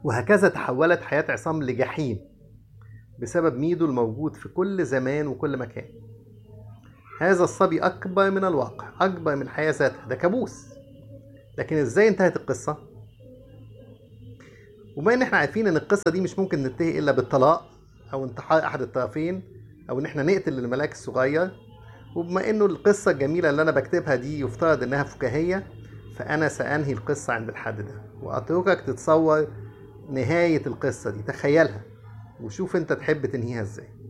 وهكذا تحولت حياة عصام لجحيم بسبب ميدو الموجود في كل زمان وكل مكان هذا الصبي أكبر من الواقع أكبر من الحياة ذاتها ده كابوس لكن إزاي انتهت القصة؟ وبما إن إحنا عارفين إن القصة دي مش ممكن ننتهي إلا بالطلاق أو انتحار أحد الطرفين أو إن إحنا نقتل الملاك الصغير وبما إنه القصة الجميلة اللي أنا بكتبها دي يفترض إنها فكاهية فأنا سأنهي القصة عند الحد ده وأتركك تتصور نهاية القصة دي تخيلها وشوف أنت تحب تنهيها إزاي